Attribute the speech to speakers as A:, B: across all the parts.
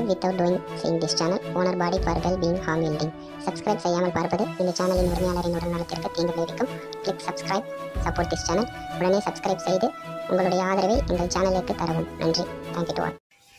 A: subscribe without doing seeing this channel owner body for well being harm yielding subscribe செய்யாமல் பார்ப்பது இந்த சேனலின் உரிமையாளரின் உடல் நலத்திற்கு தீங்கு விளைவிக்கும் click subscribe support this channel உடனே subscribe செய்து உங்களுடைய ஆதரவை எங்கள் சேனலுக்கு தரவும் நன்றி thank you to all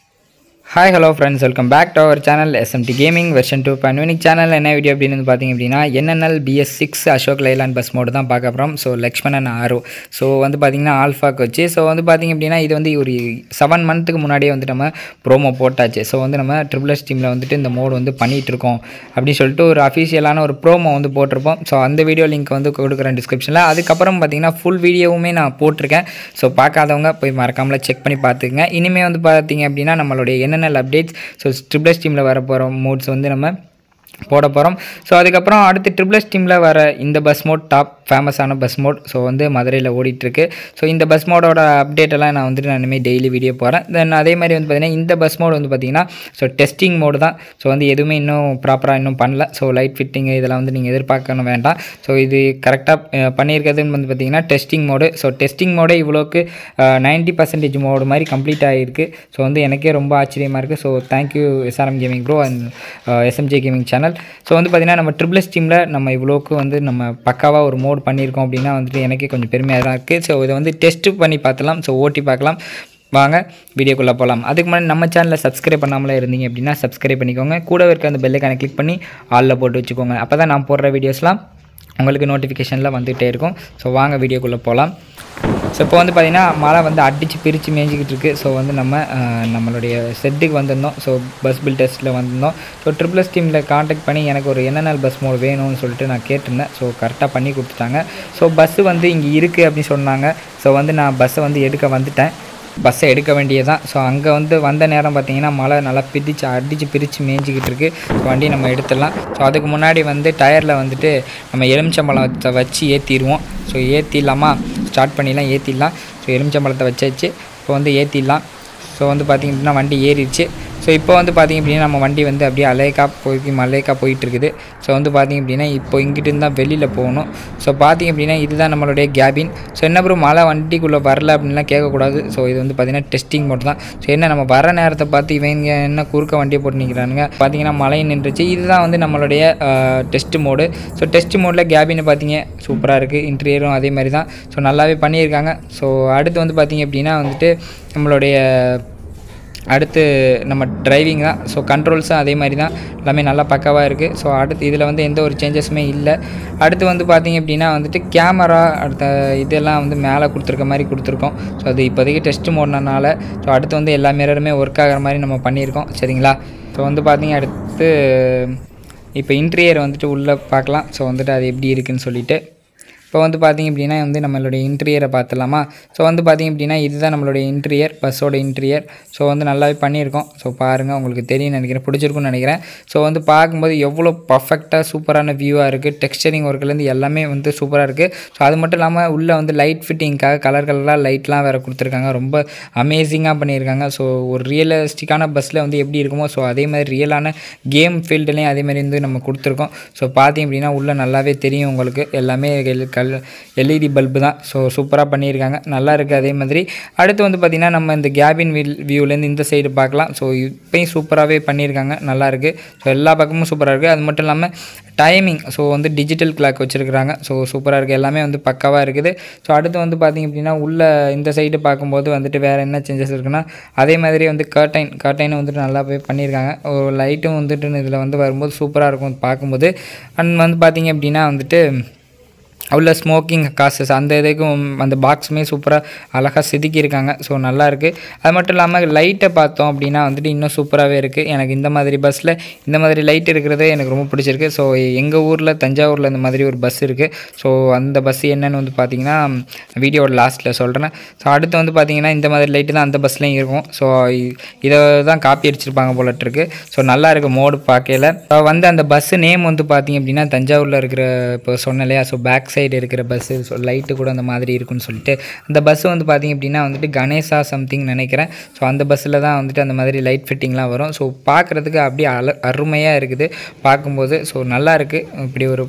B: hi hello friends welcome back to our channel SMT gaming version two point இன்னைக்கு சேனல் என்ன வீடியோ அப்படின்னு வந்து பார்த்தீங்க அப்படின்னா NNL BS six Ashok Leyland bus mod தான் பார்க்க போகிறோம் ஸோ லக்ஷ்மணன் ஆரோ ஸோ வந்து பார்த்தீங்கன்னா ஆல்ஃபாக்கு வச்சு ஸோ வந்து பார்த்தீங்க அப்படின்னா இது வந்து ஒரு செவன் மந்த்துக்கு முன்னாடியே வந்து நம்ம ப்ரோமோ போட்டாச்சு ஸோ வந்து நம்ம ட்ரிபிள் எஸ் டீமில் வந்துட்டு இந்த மோடு வந்து பண்ணிகிட்டு இருக்கோம் அப்படின்னு சொல்லிட்டு ஒரு அஃபிஷியலான ஒரு ப்ரோமோ வந்து போட்டிருப்போம் ஸோ அந்த வீடியோ லிங்க் வந்து கொடுக்குறேன் டிஸ்கிரிப்ஷனில் அதுக்கப்புறம் பார்த்தீங்கன்னா ஃபுல் வீடியோவுமே நான் போட்டிருக்கேன் ஸோ பார்க்காதவங்க போய் மறக்காமல் செக் பண்ணி பார்த்துக்குங்க இனிமேல் வந்து பார்த்தீங்க அப்படின்னா நம்மளுடைய என்னென்ன அப்டேட்ஸ் ஸோ ட்ரிபிள்எஸ் டீமில் வர போகிற மோட்ஸ் வந்து நம்ம போட போகிறோம் ஸோ அதுக்கப்புறம் அடுத்து ட்ரிபிள்எஸ் டீமில் வர இந்த பஸ் மோட் டாப் ஃபேமஸான பஸ் மோட் ஸோ வந்து மதுரையில் ஓடிட்டுருக்கு ஸோ இந்த பஸ் மோடோட அப்டேட் எல்லாம் நான் வந்துட்டு நான் இனிமேல் டெய்லி வீடியோ போகிறேன் தென் அதே மாதிரி வந்து பார்த்திங்கன்னா இந்த பஸ் மோட் வந்து பார்த்திங்கன்னா ஸோ டெஸ்டிங் மோடு தான் ஸோ வந்து எதுவுமே இன்னும் ப்ராப்பராக இன்னும் பண்ணல ஸோ லைட் ஃபிட்டிங் இதெல்லாம் வந்து நீங்கள் எதிர்பார்க்கணும் வேண்டாம் ஸோ இது கரெக்டாக பண்ணியிருக்கிறதுன்னு வந்து பார்த்திங்கன்னா டெஸ்டிங் மோடு ஸோ டெஸ்டிங் மோடே இவ்வளோக்கு நைன்ட்டி பர்சன்டேஜ் மோடு மாதிரி கம்ப்ளீட் ஆகிருக்கு ஸோ வந்து எனக்கே ரொம்ப ஆச்சரியமாக இருக்குது so thank you SRM gaming bro and SMJ gaming channel so வந்து பார்த்திங்கன்னா நம்ம ட்ரிபிள்எஸ் டீமில் நம்ம இவ்வளோக்கு வந்து நம்ம பக்காவாக ஒரு மோட் பண்ணியிருக்கோம் அப்படின்னா வந்துட்டு எனக்கே கொஞ்சம் பெருமையாக தான் இருக்குது ஸோ இதை வந்து டெஸ்ட்டு பண்ணி பார்த்துலாம் ஸோ ஓட்டி பார்க்கலாம் வாங்க வீடியோக்குள்ளே போகலாம் அதுக்கு முன்னாடி நம்ம சேனலில் சப்ஸ்கிரைப் பண்ணாமலே இருந்தீங்க அப்படின்னா சப்ஸ்கிரைப் பண்ணிக்கோங்க கூட இருக்க அந்த பெல்லைக்கான கிளிக் பண்ணி ஆலில் போட்டு வச்சுக்கோங்க அப்போ தான் நான் போடுற வீடியோஸ்லாம் உங்களுக்கு நோட்டிஃபிகேஷனில் வந்துகிட்டே இருக்கும் ஸோ வாங்க வீடியோக்குள்ளே போகலாம் ஸோ இப்போ வந்து பார்த்திங்கன்னா மழை வந்து அடித்து பிரித்து மேய்ஞ்சிக்கிட்டு இருக்குது ஸோ வந்து நம்ம அஹ், நம்மளுடைய செட்டுக்கு வந்திருந்தோம் ஸோ பஸ் பில் டெஸ்ட்டில் வந்திருந்தோம் ஸோ ட்ரிபிள்எஸ் டீமில் காண்டாக்ட் பண்ணி எனக்கு ஒரு என்என்எல் பஸ் மோட் வேணும்னு சொல்லிட்டு நான் கேட்டிருந்தேன் ஸோ கரெக்டாக பண்ணி கொடுத்துட்டாங்க ஸோ பஸ்ஸு வந்து இங்கே இருக்குது அப்படின்னு சொன்னாங்க ஸோ வந்து நான் பஸ்ஸை வந்து எடுக்க வந்துட்டேன் பஸ்ஸை எடுக்க வேண்டியதுதான் ஸோ அங்கே வந்து வந்த நேரம் பார்த்தீங்கன்னா மழை நல்லா பிரித்து அடித்து பிரித்து மேய்ஞ்சிக்கிட்டு இருக்கு ஸோ வண்டி நம்ம எடுத்துடலாம் ஸோ அதுக்கு முன்னாடி வந்து டயரில் வந்துட்டு நம்ம எலுமிச்சம்பழத்தை வச்சு ஏற்றிடுவோம் ஸோ ஏற்றிடலாமா ஸ்டார்ட் பண்ணிடலாம் ஏற்றிடலாம் ஸோ எலுமிச்சம்பழத்தை வச்சாச்சு இப்போ வந்து ஏற்றிடலாம் ஸோ வந்து பார்த்திங்க அப்படின்னா வண்டி ஏறிடுச்சு ஸோ இப்போ வந்து பார்த்திங்க அப்படின்னா நம்ம வண்டி வந்து அப்படியே அலேக்கா போய் மலேக்கா போயிட்டு இருக்குது ஸோ வந்து பார்த்திங்க அப்படின்னா இப்போ இங்கிட்டு இருந்தால் வெளியில் போகணும் ஸோ பார்த்திங்க அப்படின்னா இதுதான் நம்மளுடைய கேபின் ஸோ என்ன ப்ரோ மழை வண்டிக்குள்ளே வரல அப்படின்லாம் கேட்கக்கூடாது ஸோ இது வந்து பார்த்திங்கன்னா டெஸ்டிங் மட்டும் தான் ஸோ என்ன நம்ம வர நேரத்தை பார்த்து இவங்க என்ன குறுக்க வண்டியை போட்டு நிற்கிறானுங்க பார்த்திங்கன்னா மழை நின்றுச்சு இதுதான் வந்து நம்மளுடைய டெஸ்ட் மோடு ஸோ டெஸ்ட் மோடில் கேபின் பார்த்தீங்க சூப்பராக இருக்குது இன்டீரியரும் அதே மாதிரி தான் ஸோ நல்லாவே பண்ணியிருக்காங்க ஸோ அடுத்து வந்து பார்த்திங்க அப்படின்னா வந்துட்டு நம்மளுடைய அடுத்து நம்ம டிரைவிங் தான் ஸோ கண்ட்ரோல்ஸும் அதே மாதிரி தான் எல்லாமே நல்லா பக்காவாக இருக்குது ஸோ அடுத்து இதில் வந்து எந்த ஒரு சேஞ்சஸுமே இல்லை அடுத்து வந்து பார்த்திங்க அப்படின்னா வந்துட்டு கேமரா அடுத்த இதெல்லாம் வந்து மேலே கொடுத்துருக்க மாதிரி கொடுத்துருக்கோம் ஸோ அது இப்போதைக்கு டெஸ்ட் மோடினால ஸோ அடுத்து வந்து எல்லா மிரருமே ஒர்க் ஆகிற மாதிரி நம்ம பண்ணியிருக்கோம் சரிங்களா ஸோ வந்து பார்த்திங்க அடுத்து இப்போ இன்டீரியர் வந்துட்டு உள்ளே பார்க்கலாம் ஸோ வந்துட்டு அது எப்படி இருக்குன்னு சொல்லிட்டு இப்போ வந்து பார்த்திங்க அப்படின்னா வந்து நம்மளுடைய இன்டீரியரை பார்த்துலாமா ஸோ வந்து பார்த்திங்க அப்படின்னா இதுதான் நம்மளுடைய இன்டீரியர் பஸ்ஸோட இன்டீரியர் ஸோ வந்து நல்லாவே பண்ணியிருக்கோம் ஸோ பாருங்கள் உங்களுக்கு தெரியும்னு நினைக்கிறேன் பிடிச்சிருக்குன்னு நினைக்கிறேன் ஸோ வந்து பார்க்கும்போது எவ்வளோ பர்ஃபெக்டாக சூப்பரான வியூவாக இருக்குது டெக்ஸ்டரிங் ஒர்க்லேருந்து எல்லாமே வந்து சூப்பராக இருக்குது ஸோ அது மட்டும் இல்லாமல் உள்ளே வந்து லைட் ஃபிட்டிங்காக கலர் கலராக லைட்லாம் வேறு கொடுத்துருக்காங்க ரொம்ப அமேசிங்காக பண்ணியிருக்காங்க ஸோ ஒரு ரியலிஸ்டிக்கான பஸ்ஸில் வந்து எப்படி இருக்குமோ ஸோ அதே மாதிரி ரியலான கேம் ஃபீல்டுலேயும் அதே மாதிரி வந்து நம்ம கொடுத்துருக்கோம் ஸோ பார்த்தீங்க அப்படின்னா உள்ளே நல்லாவே தெரியும் உங்களுக்கு எல்லாமே எல் கல் எல்இடி பல்பு தான் ஸோ சூப்பராக பண்ணியிருக்காங்க நல்லா இருக்குது அதே மாதிரி அடுத்து வந்து பார்த்திங்கன்னா நம்ம இந்த கேபின் வீல் வியூலேருந்து இந்த சைடு பார்க்கலாம் ஸோ இப்போயும் சூப்பராகவே பண்ணியிருக்காங்க நல்லா இருக்குது ஸோ எல்லா பக்கமும் சூப்பராக இருக்குது அது மட்டும் இல்லாமல் டைமிங் ஸோ வந்து டிஜிட்டல் கிளாக் வச்சுருக்குறாங்க ஸோ சூப்பராக இருக்குது எல்லாமே வந்து பக்காவாக இருக்குது ஸோ அடுத்து வந்து பார்த்திங்க அப்படின்னா உள்ள இந்த சைடு பார்க்கும்போது வந்துட்டு வேறு என்ன சேஞ்சஸ் இருக்குன்னா அதே மாதிரி வந்து கர்டைன் கர்டைன் வந்துட்டு நல்லா போய் பண்ணியிருக்காங்க ஒரு லைட்டும் வந்துட்டு இதில் வந்து வரும்போது சூப்பராக இருக்கும் பார்க்கும்போது அண்ட் வந்து பார்த்திங்க அப்படின்னா வந்துட்டு உள்ள ஸ்மோக்கிங் காசஸ் அந்த இதுக்கும் அந்த பாக்ஸுமே சூப்பராக அழகாக செதுக்கியிருக்காங்க ஸோ நல்லா இருக்குது அது மட்டும் இல்லாமல் லைட்டை பார்த்தோம் அப்படின்னா வந்துட்டு இன்னும் சூப்பராகவே இருக்குது எனக்கு இந்த மாதிரி பஸ்ஸில் இந்த மாதிரி லைட் இருக்கிறதே எனக்கு ரொம்ப பிடிச்சிருக்கு ஸோ எங்கள் ஊரில் தஞ்சாவூரில் இந்த மாதிரி ஒரு பஸ் இருக்குது ஸோ அந்த பஸ் என்னன்னு வந்து பார்த்தீங்கன்னா வீடியோட லாஸ்ட்டில் சொல்கிறேன் ஸோ அடுத்து வந்து பார்த்தீங்கன்னா இந்த மாதிரி லைட்டு தான் அந்த பஸ்லேயும் இருக்கும் ஸோ இதை தான் காப்பி அடிச்சிருப்பாங்க போலட்டிருக்கு ஸோ நல்லா இருக்குது மோடு பார்க்கல ஸோ வந்து அந்த பஸ்ஸு நேம் வந்து பார்த்தீங்க அப்படின்னா தஞ்சாவூரில் இருக்கிற இப்போ சொன்னேன் இல்லையா ஸோ பேக் சைடு இருக்கிற பஸ்ஸு ஸோ லைட்டு கூட அந்த மாதிரி இருக்குன்னு சொல்லிட்டு அந்த பஸ்ஸு வந்து பார்த்திங்க அப்படின்னா வந்துட்டு கணேசா சம்திங் நினைக்கிறேன் ஸோ அந்த பஸ்ஸில் தான் வந்துட்டு அந்த மாதிரி லைட் ஃபிட்டிங்லாம் வரும் ஸோ பார்க்குறதுக்கு அப்படியே அல அருமையாக இருக்குது பார்க்கும்போது ஸோ நல்லா இருக்குது இப்படி ஒரு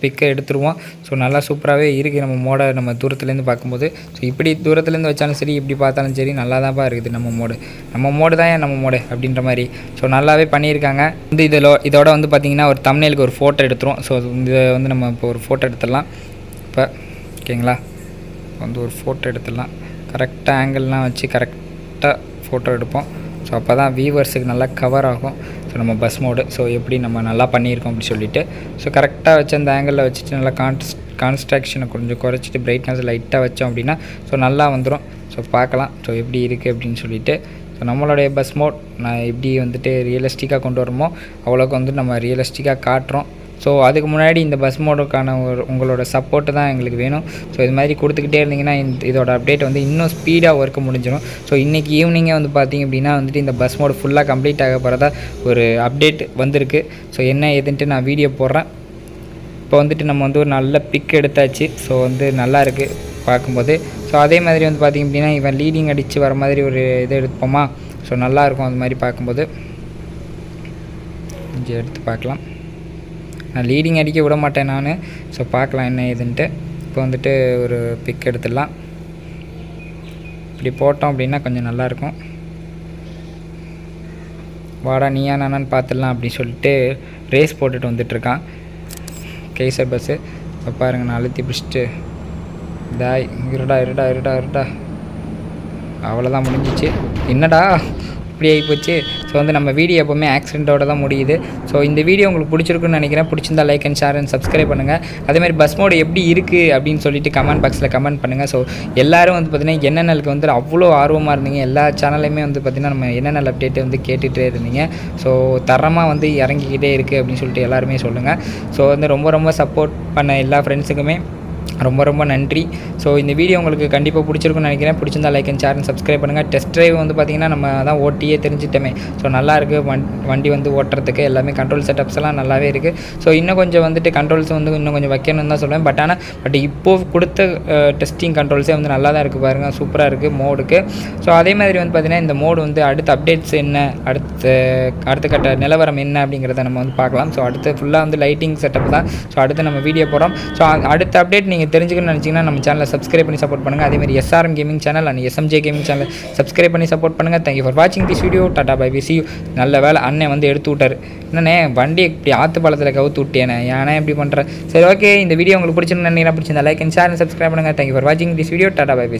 B: பிக்கை எடுத்துருவோம் ஸோ நல்லா சூப்பராகவே இருக்குது நம்ம மோடை நம்ம தூரத்துலேருந்து பார்க்கும்போது ஸோ இப்படி தூரத்துலேருந்து வச்சாலும் சரி இப்படி பார்த்தாலும் சரி நல்லா தான்ப்பா இருக்குது நம்ம மோடு நம்ம மோடு தான் ஏன் நம்ம மோடு அப்படின்ற மாதிரி ஸோ நல்லாவே பண்ணியிருக்காங்க வந்து இதில் இதோட வந்து பார்த்திங்கன்னா ஒரு தமிழுக்கு ஒரு ஃபோட்டோ எடுத்துரும் ஸோ இதை வந்து நம்ம இப்போ ஒரு ஃபோட்டோ எடுத்துடலாம் இப்போ ஓகேங்களா வந்து ஒரு ஃபோட்டோ எடுத்துடலாம் கரெக்டாக ஆங்கிள்லாம் வச்சு கரெக்டாக ஃபோட்டோ எடுப்போம் ஸோ அப்போ தான் வியூவர்ஸுக்கு நல்லா கவர் ஆகும் ஸோ நம்ம பஸ் மோடு ஸோ எப்படி நம்ம நல்லா பண்ணியிருக்கோம் அப்படி சொல்லிட்டு ஸோ கரெக்டாக வச்சு அந்த ஆங்கிளில் வச்சுட்டு நல்லா கான்ஸ் கான்ஸ்ட்ராக்ஷனை கொஞ்சம் குறைச்சிட்டு பிரைட்னஸ் லைட்டாக வச்சோம் அப்படின்னா ஸோ நல்லா வந்துடும் ஸோ பார்க்கலாம் ஸோ எப்படி இருக்குது அப்படின்னு சொல்லிட்டு ஸோ நம்மளுடைய பஸ் மோட் நான் எப்படி வந்துட்டு ரியலிஸ்டிக்காக கொண்டு வரமோ அவ்வளோக்கு வந்து நம்ம ரியலிஸ்டிக்காக காட்டுறோம் ஸோ அதுக்கு முன்னாடி இந்த பஸ் மோடுக்கான ஒரு உங்களோட சப்போர்ட்டு தான் எங்களுக்கு வேணும் ஸோ இது மாதிரி கொடுத்துக்கிட்டே இருந்தீங்கன்னா இந்த இதோட அப்டேட் வந்து இன்னும் ஸ்பீடாக ஒர்க் முடிஞ்சிடும் ஸோ இன்றைக்கி ஈவினிங்கே வந்து பார்த்திங்க அப்படின்னா வந்துட்டு இந்த பஸ் மோடு ஃபுல்லாக கம்ப்ளீட் ஆக போகிறதா ஒரு அப்டேட் வந்திருக்கு ஸோ என்ன ஏதுன்ட்டு நான் வீடியோ போடுறேன் இப்போ வந்துட்டு நம்ம வந்து ஒரு நல்ல பிக் எடுத்தாச்சு ஸோ வந்து நல்லா இருக்குது பார்க்கும்போது ஸோ அதே மாதிரி வந்து பார்த்திங்க அப்படின்னா இவன் லீடிங் அடித்து வர மாதிரி ஒரு இது எடுப்போமா ஸோ நல்லாயிருக்கும் அந்த மாதிரி பார்க்கும்போது கொஞ்சம் எடுத்து பார்க்கலாம் நான் லீடிங் அடிக்க விட மாட்டேன் நான் ஸோ பார்க்கலாம் என்ன ஏதுன்ட்டு இப்போ வந்துட்டு ஒரு பிக் எடுத்துடலாம் இப்படி போட்டோம் அப்படின்னா கொஞ்சம் நல்லாயிருக்கும் வாடா நீயா நானான்னு பார்த்துடலாம் அப்படின்னு சொல்லிட்டு ரேஸ் போட்டுட்டு வந்துட்டுருக்கான் கேசர் பஸ்ஸு இப்போ பாருங்கள் நான் அழுத்தி பிடிச்சிட்டு தாய் இருடா இருடா இருடா இருடா அவ்வளோதான் முடிஞ்சிச்சு என்னடா இப்படி ஆகிப்போச்சு ஸோ வந்து நம்ம வீடியோ எப்போவுமே ஆக்சிடென்ட்டோட தான் முடியுது ஸோ இந்த வீடியோ உங்களுக்கு பிடிச்சிருக்குன்னு நினைக்கிறேன் பிடிச்சிருந்தா like and share and subscribe பண்ணுங்கள் அதேமாதிரி பஸ் மோடு எப்படி இருக்குது அப்படின்னு சொல்லிட்டு கமெண்ட் பாக்ஸில் கமெண்ட் பண்ணுங்கள் ஸோ எல்லாரும் வந்து பார்த்திங்கன்னா என்னென்னலுக்கு வந்து அவ்வளோ ஆர்வமாக இருந்தீங்க எல்லா சேனல்லையுமே வந்து பார்த்திங்கன்னா நம்ம என்னென்ன அப்டேட் வந்து கேட்டுகிட்டே இருந்தீங்க ஸோ தரமாக வந்து இறங்கிக்கிட்டே இருக்குது அப்படின்னு சொல்லிட்டு எல்லாருமே சொல்லுங்கள் ஸோ வந்து ரொம்ப ரொம்ப சப்போர்ட் பண்ண எல்லா ஃப்ரெண்ட்ஸுக்குமே ரொம்ப ரொம்ப நன்றி ஸோ இந்த வீடியோ உங்களுக்கு கண்டிப்பாக பிடிச்சிருக்குன்னு நினைக்கிறேன் பிடிச்சிருந்தா லைக் அண்ட் ஷேர் சப்ஸ்கிரைப் பண்ணுங்கள் டெஸ்ட் ட்ரைவ் வந்து பார்த்திங்கன்னா நம்ம தான் ஓட்டியே தெரிஞ்சிட்டோமே ஸோ நல்லா இருக்குது வண் வண்டி வந்து ஓட்டுறதுக்கு எல்லாமே கண்ட்ரோல் செட்டப்ஸ் எல்லாம் நல்லாவே இருக்குது ஸோ இன்னும் கொஞ்சம் வந்துட்டு கண்ட்ரோல்ஸ் வந்து இன்னும் கொஞ்சம் வைக்கணும்னு தான் சொல்லுவேன் பட் ஆனால் பட் இப்போது கொடுத்த டெஸ்டிங் கண்ட்ரோல்ஸே வந்து நல்லா தான் இருக்குது பாருங்கள் சூப்பராக இருக்குது மோடுக்கு ஸோ அதே மாதிரி வந்து பார்த்திங்கன்னா இந்த மோடு வந்து அடுத்த அப்டேட்ஸ் என்ன அடுத்த அடுத்த கட்ட நிலவரம் என்ன அப்படிங்கிறத நம்ம வந்து பார்க்கலாம் ஸோ அடுத்து ஃபுல்லாக வந்து லைட்டிங் செட்டப் தான் ஸோ அடுத்து நம்ம வீடியோ போகிறோம் ஸோ அடுத்த அப்டேட் நீங்கள் தெரிஞ்சுக்கணும்னு நினச்சிங்கன்னா நம்ம சேனலை சப்ஸ்கிரைப் பண்ணி சப்போர்ட் பண்ணுங்கள் அதேமாதிரி SRM gaming channel and SMJ gaming channel subscribe பண்ணி சப்போர்ட் பண்ணுங்கள் தேங்க்யூ ஃபார் வாட்சிங் திஸ் வீடியோ டாடா பை சி நல்ல வேலை அண்ணன் வந்து எடுத்து விட்டார் என்னண்ணே வண்டி இப்படி ஆற்று பாலத்தில் கவுத்து விட்டேனே ஏன்னா இப்படி பண்ணுறேன் சரி ஓகே இந்த வீடியோ உங்களுக்கு பிடிச்சிருந்தா நினைக்கிறேன் பிடிச்சிருந்தா லைக் அண்ட் ஷேர் சப்ஸ்கிரைப் பண்ணுங்கள் தேங்க்யூ ஃபார் வாட்சிங் திஸ் வீடியோ டாடா பை